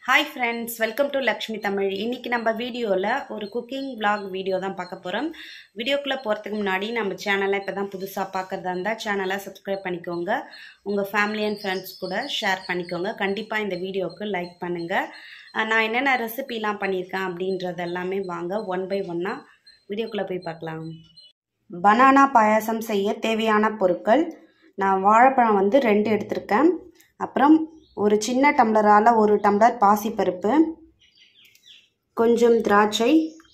hi friends welcome to Lakshmi Tamil இன்னைக்கு நம்ம வீடியோவில் ஒரு குக்கிங் vlog வீடியோ தான் பார்க்க போகிறோம் வீடியோக்குள்ளே போகிறதுக்கு முன்னாடி நம்ம சேனலை இப்போ தான் புதுசாக பார்க்குறதா இருந்தால் சேனலை சப்ஸ்கிரைப் பண்ணிக்கோங்க உங்கள் ஃபேமிலி அண்ட் ஃப்ரெண்ட்ஸ் கூட ஷேர் பண்ணிக்கோங்க கண்டிப்பாக இந்த வீடியோவுக்கு லைக் பண்ணுங்கள் நான் என்னென்ன ரெசிபிலாம் பண்ணியிருக்கேன் அப்படின்றது எல்லாமே வாங்க ஒன் பை ஒன்னாக வீடியோக்குள்ளே போய் பார்க்கலாம் பனானா பாயாசம் செய்ய தேவையான பொருட்கள் நான் வாழைப்பழம் வந்து ரெண்டு எடுத்திருக்கேன் அப்புறம் ஒரு சின்ன டம்ளரால் ஒரு டம்ளர் பாசிப்பருப்பு கொஞ்சம் திராட்சை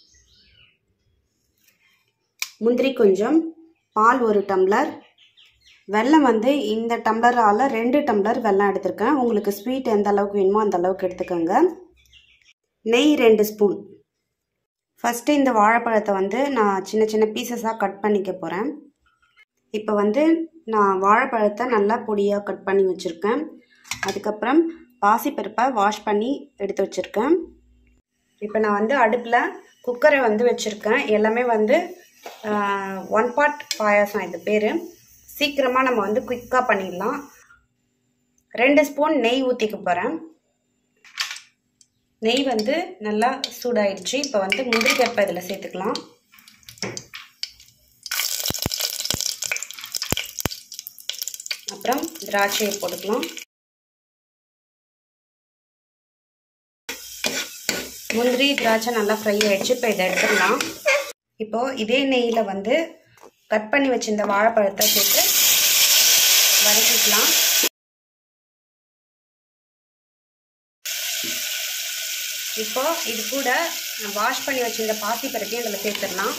முந்திரி கொஞ்சம் பால் ஒரு டம்ளர் வெல்லம் வந்து இந்த டம்ளரால் ரெண்டு டம்ளர் வெல்லம் எடுத்திருக்கேன் உங்களுக்கு ஸ்வீட் எந்த அளவுக்கு வேணுமோ அந்த அளவுக்கு எடுத்துக்கோங்க நெய் ரெண்டு ஸ்பூன் ஃபஸ்ட்டு இந்த வாழைப்பழத்தை வந்து நான் சின்ன சின்ன பீசஸாக கட் பண்ணிக்க போகிறேன் இப்போ வந்து நான் வாழைப்பழத்தை நல்லா பொடியாக கட் பண்ணி வச்சுருக்கேன் அதுக்கப்புறம் பாசிப்பருப்பை வாஷ் பண்ணி எடுத்து வச்சுருக்கேன் இப்போ நான் வந்து அடுப்பில் குக்கரை வந்து வச்சுருக்கேன் எல்லாமே வந்து ஒன் பாட் பாயாசம் இது பேர் சீக்கிரமாக நம்ம வந்து குயிக்காக பண்ணிடலாம் ரெண்டு ஸ்பூன் நெய் ஊற்றிக்க போகிறேன் நெய் வந்து நல்லா சூடாயிடுச்சு இப்போ வந்து முந்திரி பருப்பை இதில் சேர்த்துக்கலாம் அப்புறம் திராட்சையை போட்டுக்கலாம் முந்திரி திராட்சை நல்லா ஃப்ரை ஆயிடுச்சு இப்போ இதை எடுத்துடலாம் இப்போது இதே நெய்யில் வந்து கட் பண்ணி வச்சிருந்த வாழைப்பழத்தை சேர்த்து வதக்கிக்கலாம் இப்போ இது கூட வாஷ் பண்ணி வச்சிருந்த பாசி பருப்பையும் இதில் சேர்த்துடலாம்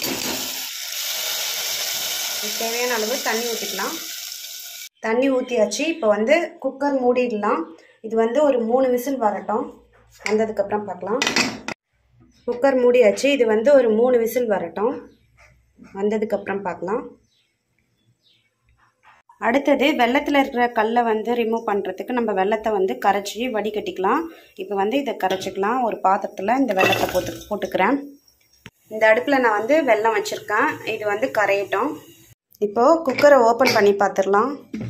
தேவையான அளவு தண்ணி ஊற்றிக்கலாம் தண்ணி ஊற்றியாச்சு இப்போ வந்து குக்கர் மூடிடலாம் இது வந்து ஒரு மூணு விசில் வரட்டும் வந்ததுக்கப்புறம் பார்க்கலாம் குக்கர் மூடியாச்சு இது வந்து ஒரு மூணு விசில் வரட்டும் வந்ததுக்கப்புறம் பார்க்கலாம் அடுத்தது வெள்ளத்தில் இருக்கிற கல்லை வந்து ரிமூவ் பண்ணுறதுக்கு நம்ம வெள்ளத்தை வந்து கரைச்சி வடிகட்டிக்கலாம் இப்போ வந்து இதை கரைச்சிக்கலாம் ஒரு பாத்திரத்தில் இந்த வெள்ளத்தை போட்டு போட்டுக்கிறேன் இந்த அடுப்பில் நான் வந்து வெள்ளம் வச்சுருக்கேன் இது வந்து கரையட்டும் இப்போது குக்கரை ஓப்பன் பண்ணி பார்த்துடலாம்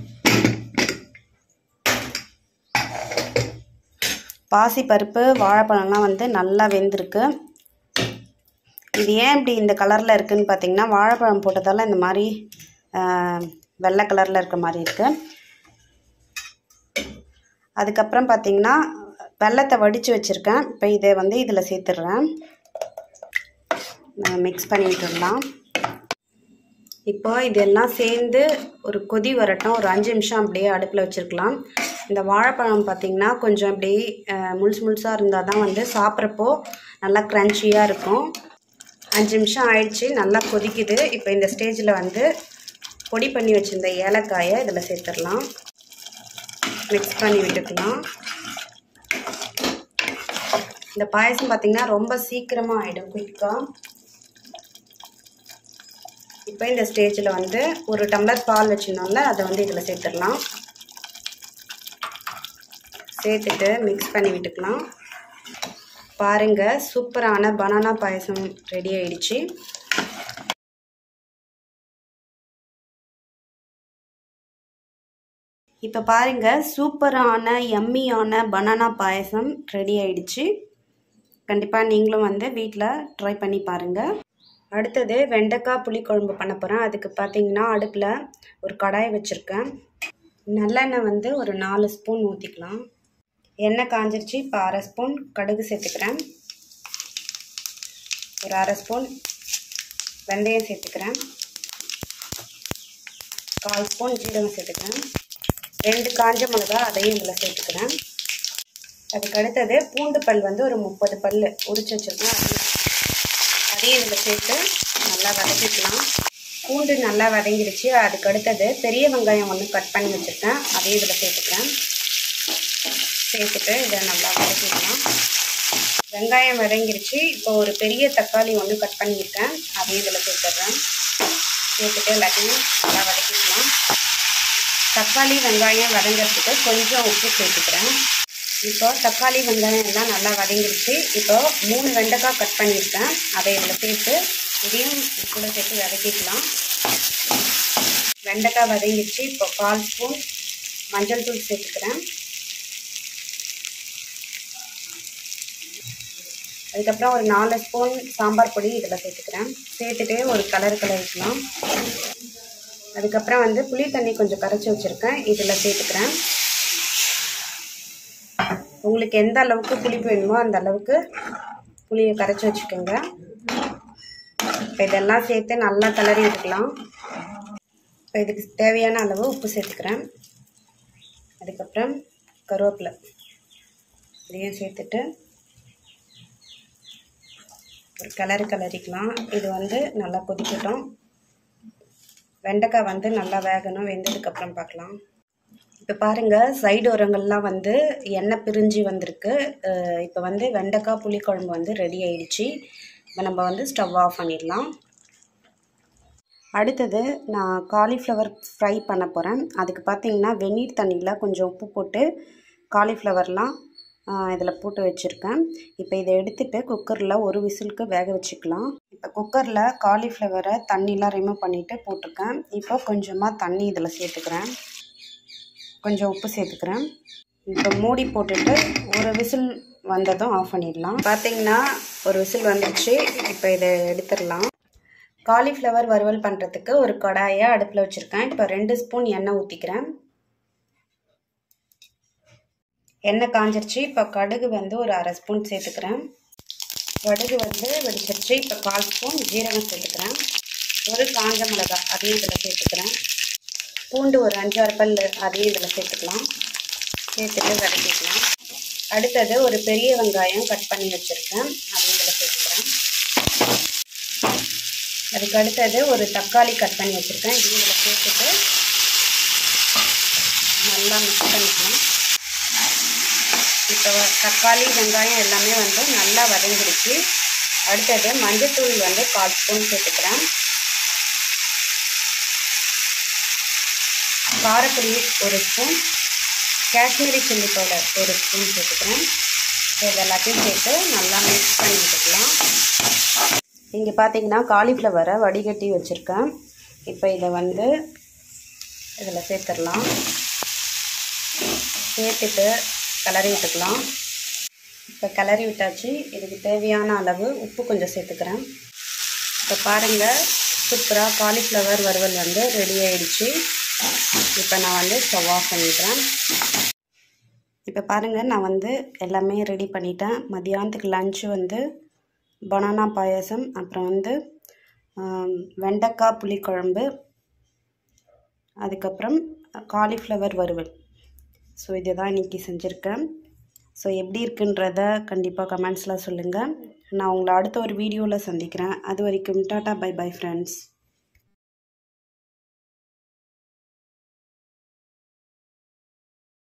பாசி பருப்பு வாழைப்பழம்லாம் வந்து நல்லா வெந்திருக்கு இது ஏன் இப்படி இந்த கலரில் இருக்குதுன்னு பார்த்தீங்கன்னா வாழைப்பழம் போட்டதால் இந்த மாதிரி வெள்ளை கலரில் இருக்க மாதிரி இருக்குது அதுக்கப்புறம் பார்த்தீங்கன்னா வெள்ளத்தை வடித்து வச்சுருக்கேன் இப்போ இதை வந்து இதில் சேர்த்துடுறேன் மிக்ஸ் பண்ணி விட்டுடலாம் இப்போ இதெல்லாம் சேர்ந்து ஒரு கொதி வரட்டும் ஒரு அஞ்சு நிமிஷம் அப்படியே அடுப்பில் வச்சுருக்கலாம் இந்த வாழைப்பழம் பார்த்திங்கன்னா கொஞ்சம் அப்படி முழுசு முழுசாக இருந்தால் தான் வந்து சாப்பிட்றப்போ நல்லா க்ரன்ச்சியாக இருக்கும் அஞ்சு நிமிஷம் ஆயிடுச்சு நல்லா கொதிக்குது இப்போ இந்த ஸ்டேஜில் வந்து பொடி பண்ணி வச்சுருந்த ஏலக்காயை இதில் சேர்த்துடலாம் மிக்ஸ் பண்ணி விட்டுக்கலாம் இந்த பாயசம் பார்த்திங்கன்னா ரொம்ப சீக்கிரமாக ஆகிடும் குயிக்காக இப்போ இந்த ஸ்டேஜில் வந்து ஒரு டம்ளர் பால் வச்சுருந்தோம்ல அதை வந்து இதில் சேர்த்துடலாம் சேர்த்துட்டு மிக்ஸ் பண்ணி விட்டுக்கலாம் பாருங்கள் சூப்பரான பனானா பாயசம் ரெடி ஆயிடுச்சு இப்போ பாருங்கள் சூப்பரான எம்மியான பனானா பாயசம் ரெடி ஆயிடுச்சு கண்டிப்பாக நீங்களும் வந்து வீட்டில் ட்ரை பண்ணி பாருங்கள் அடுத்தது வெண்டைக்காய் புளிக்குழம்பு பண்ண போகிறேன் அதுக்கு பார்த்தீங்கன்னா அடுப்பில் ஒரு கடாய் வச்சுருக்கேன் நல்லெண்ணெய் வந்து ஒரு நாலு ஸ்பூன் ஊற்றிக்கலாம் எண்ணெய் காஞ்சிருச்சு இப்போ அரை ஸ்பூன் கடுகு சேர்த்துக்கிறேன் ஒரு அரை ஸ்பூன் வெந்தயம் சேர்த்துக்கிறேன் கால் ஸ்பூன் ஜீரகம் சேர்த்துக்கிறேன் ரெண்டு காஞ்ச மிளகா அதையும் இதில் சேர்த்துக்கிறேன் அதுக்கு அடுத்தது பூண்டு பல் வந்து ஒரு முப்பது பல் உரிச்சு வச்சுருக்கேன் அதையும் இதில் சேர்த்து நல்லா வதக்கிக்கலாம் பூண்டு நல்லா வதங்கிடுச்சு அதுக்கு அடுத்தது பெரிய வெங்காயம் ஒன்று கட் பண்ணி வச்சுருக்கேன் அதையும் இதில் சேர்த்துக்கிறேன் சேர்த்துட்டு இதை நல்லா வதக்கிக்கலாம் வெங்காயம் வதங்கிருச்சு இப்போ ஒரு பெரிய தக்காளி ஒன்று கட் பண்ணியிருக்கேன் அதையும் இதில் சேர்த்துட்றேன் சேர்த்துட்டு எல்லாத்தையும் நல்லா வதக்கிக்கலாம் தக்காளி வெங்காயம் வதங்கிறதுக்கு கொஞ்சம் உப்பு சேர்த்துக்கிறேன் இப்போ தக்காளி வெங்காயம் எல்லாம் நல்லா வதங்கிருச்சு இப்போ மூணு வெண்டைக்காய் கட் பண்ணியிருக்கேன் அதை இதில் சேர்த்து இதையும் கூட சேர்த்து வதக்கிக்கலாம் வெண்டைக்காய் வதங்கிருச்சு இப்போ கால் ஸ்பூன் மஞ்சள் தூள் சேர்த்துக்கிறேன் அதுக்கப்புறம் ஒரு நாலு ஸ்பூன் சாம்பார் பொடி இதில் சேர்த்துக்கிறேன் சேர்த்துட்டு ஒரு கலர் கலரிக்கலாம் அதுக்கப்புறம் வந்து புளி தண்ணி கொஞ்சம் கரைச்சி வச்சுருக்கேன் இதில் சேர்த்துக்கிறேன் உங்களுக்கு எந்த அளவுக்கு புளிப்பு வேணுமோ அந்த அளவுக்கு புளியை கரைச்சி வச்சுக்கோங்க இப்போ இதெல்லாம் சேர்த்து நல்லா கிளறி விட்டுக்கலாம் இப்போ இதுக்கு தேவையான அளவு உப்பு சேர்த்துக்கிறேன் அதுக்கப்புறம் கருவேப்பிலை இதையும் சேர்த்துட்டு ஒரு கிளறு கிளறிக்கலாம் இது வந்து நல்லா கொதிக்கட்டும் வெண்டைக்காய் வந்து நல்லா வேகணும் வெந்ததுக்கப்புறம் பார்க்கலாம் இப்போ பாருங்கள் சைடு ஓரங்கள்லாம் வந்து எண்ணெய் பிரிஞ்சு வந்திருக்கு இப்போ வந்து வெண்டைக்காய் புளிக்குழம்பு வந்து ரெடி ஆயிடுச்சு இப்போ நம்ம வந்து ஸ்டவ் ஆஃப் பண்ணிடலாம் அடுத்தது நான் காலிஃப்ளவர் ஃப்ரை பண்ண போகிறேன் அதுக்கு பார்த்தீங்கன்னா வெந்நீர் தண்ணியில் கொஞ்சம் உப்பு போட்டு காலிஃப்ளவர்லாம் இதில் போட்டு வச்சுருக்கேன் இப்போ இதை எடுத்துகிட்டு குக்கரில் ஒரு விசிலுக்கு வேக வச்சுக்கலாம் இப்போ குக்கரில் காலிஃப்ளவரை தண்ணிலாம் ரிமூவ் பண்ணிவிட்டு போட்டிருக்கேன் இப்போ கொஞ்சமாக தண்ணி இதில் சேர்த்துக்கிறேன் கொஞ்சம் உப்பு சேர்த்துக்கிறேன் இப்போ மூடி போட்டுட்டு ஒரு விசில் வந்ததும் ஆஃப் பண்ணிடலாம் பார்த்தீங்கன்னா ஒரு விசில் வந்துடுச்சு இப்போ இதை எடுத்துடலாம் காலிஃப்ளவர் வறுவல் பண்ணுறதுக்கு ஒரு கடாயை அடுப்பில் வச்சுருக்கேன் இப்போ ரெண்டு ஸ்பூன் எண்ணெய் ஊற்றிக்கிறேன் எண்ணெய் காஞ்சிருச்சு இப்போ கடுகு வந்து ஒரு அரை ஸ்பூன் சேர்த்துக்கிறேன் கடுகு வந்து வெடிச்சிருச்சு இப்போ கால் ஸ்பூன் ஜீரகம் சேர்த்துக்கிறேன் ஒரு காஞ்ச மிளகாய் அதையும் இதில் சேர்த்துக்கிறேன் பூண்டு ஒரு அஞ்சாறு பல் அதையும் இதில் சேர்த்துக்கலாம் சேர்த்துட்டு வதக்கிக்கலாம் அடுத்தது ஒரு பெரிய வெங்காயம் கட் பண்ணி வச்சுருக்கேன் அதையும் இதில் சேர்த்துக்கிறேன் அதுக்கு அடுத்தது ஒரு தக்காளி கட் பண்ணி வச்சுருக்கேன் இதையும் இதில் சேர்த்துட்டு நல்லா மிக்ஸ் பண்ணிக்கலாம் இப்போ தக்காளி வெங்காயம் எல்லாமே வந்து நல்லா வதங்கிடுச்சு அடுத்தது மஞ்சத்தூள் வந்து கால் ஸ்பூன் சேர்த்துக்கிறேன் காரப்பொடி ஒரு ஸ்பூன் காஷ்மீரி சில்லி பவுடர் ஒரு ஸ்பூன் சேர்த்துக்கிறேன் ஸோ இது எல்லாத்தையும் சேர்த்து நல்லா மிக்ஸ் பண்ணி விட்டுக்கலாம் இங்கே பார்த்தீங்கன்னா காலிஃப்ளவரை வடிகட்டி வச்சுருக்கேன் இப்போ இதை வந்து இதில் சேர்த்துடலாம் சேர்த்துட்டு கிளறி விட்டுக்கலாம் இப்போ கிளறி விட்டாச்சு இதுக்கு தேவையான அளவு உப்பு கொஞ்சம் சேர்த்துக்கிறேன் இப்போ பாருங்கள் சூப்பராக காலிஃப்ளவர் வறுவல் வந்து ரெடி ஆயிடுச்சு இப்போ நான் வந்து ஸ்டவ் ஆஃப் பண்ணிடுறேன் இப்போ பாருங்கள் நான் வந்து எல்லாமே ரெடி பண்ணிட்டேன் மதியானத்துக்கு லஞ்சு வந்து பனானா பாயாசம் அப்புறம் வந்து வெண்டைக்காய் புளிக்குழம்பு அதுக்கப்புறம் காலிஃப்ளவர் வறுவல் ஸோ இதை தான் இன்றைக்கி செஞ்சுருக்கேன் ஸோ எப்படி இருக்குன்றத கண்டிப்பாக கமெண்ட்ஸில் சொல்லுங்கள் நான் உங்களை அடுத்த ஒரு வீடியோவில் சந்திக்கிறேன் அது வரைக்கும் டாட்டா பை பை ஃப்ரெண்ட்ஸ்